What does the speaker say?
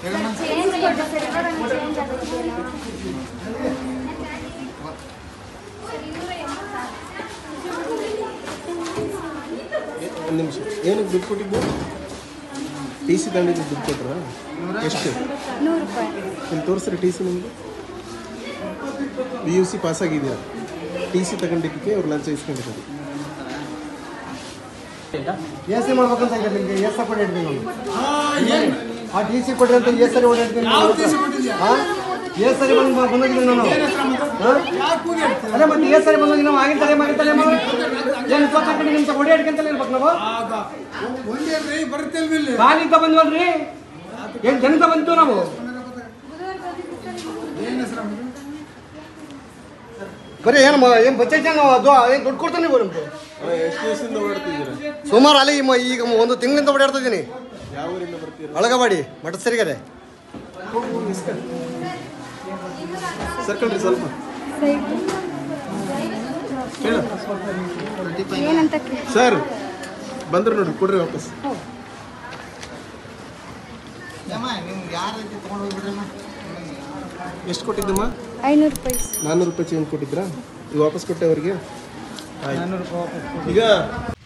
Change ಕೊಟ್ಟು sir ಇವಾಗ change ಆಗುತ್ತೆ ಒಂದು ನಿಮಿಷ ಏನಕ್ಕೆ ದುಡ್ಡು ಕೊಟ್ಟಿದ್ದು ಟಿ ಸಿ ತಗೊಂಡಿದ್ದು ದುಡ್ಡು ಕೊಟ್ರ ಎಷ್ಟು ನೂರು ರೂಪಾಯಿ ಇಲ್ಲಿ ತೋರಿಸ್ರಿ ಟಿ ಸಿ ನಿಮಗೆ ಪಿ ಯು ಸಿ ಪಾಸ್ ಆಗಿದೆಯಾ ಟಿ ಸಿ ತಗೊಂಡಿದ್ದಕ್ಕೆ ಅವ್ರು ಲಂಚ ಇಸ್ಕೊಂಡಿದ್ದಾರೆ ಎ ಸಿ ಮಾಡ್ಬೇಕಂತ ಇದೆ ನಿಮಗೆ ಎಸ್ ಸಪೋರ್ಟ್ ಇಡ್ತೀನಿ ನಾನು ಆ ಟಿ ಸಿ ಕೊಡ್ರಿ ಅಂತ ಎಸ್ ಸರಿ ಓಡಾಡ್ತೀನಿ ಹಾಂ ಎಸ್ ಸರಿ ಬಂದು ಬಂದೋಗಿದ್ದೀನಿ ನಾನು ಹಾಂ ಅದೇ ಮತ್ತೆ ಎಸ್ ಸರಿ ಬಂದೋಗಿ ನಾವು ಆಗಿನ ತಲೆ ಮಾಡಿದ ತಲೆ ಮಾಡಿ ಏನು ಇಪ್ಪತ್ತು ನಿಮಿಷ ಓಡಾಡ್ಕೊಂತಲೇ ಇರ್ಬೇಕು ನಾವು ಕಾಲಿಂದ ಬಂದ್ವಲ್ರಿ ಏನು ಜನತ ಬಂತು ನಾವು ಬರೀ ಏನು ಏನು ಬಚ್ಚೆ ನಾವು ಅದು ಏನು ದುಡ್ಡು ಕೊಡ್ತಾನೆ ನೀವು ನಮ್ಗೆ ಎಷ್ಟು ದಿವಸದಿಂದ ಓಡಾಡ್ತಿದ್ದೀರಾ ಸುಮಾರು ಅಲ್ಲಿ ಮ- ಈಗ ಒಂದು ತಿಂಗಳಿಂದ ಓಡಾಡ್ತಾ ಇದ್ದೀನಿ ಯಾವ ಊರಿಂದ ಬರ್ತೀರಾ ಅಳಗವಾಡಿ ಮಠ ಸರಿಗರೆ ಸರ್ಕಲ್ರಿ ಸ್ವಲ್ಪ ಕೇಳು ಏನಂತ ಕೇ- ಸರ್ ಬಂದ್ರೆ ನೋಡ್ರಿ ಕೊಡ್ರಿ ವಾಪಸ್ ಎಷ್ಟು ಕೊಟ್ಟಿದ್ದಮ್ಮ ಐನೂರು ರೂಪಾಯಿ ನಾನ್ನೂರು ರೂಪಾಯಿ ಚೇಂಜ್ ಕೊಟ್ಟಿದ್ರಾ ಈಗ ವಾಪಸ್ ಕೊಟ್ಟೆ ಅವ್ರಿಗೆ ಆಯ್ತು. ಈಗ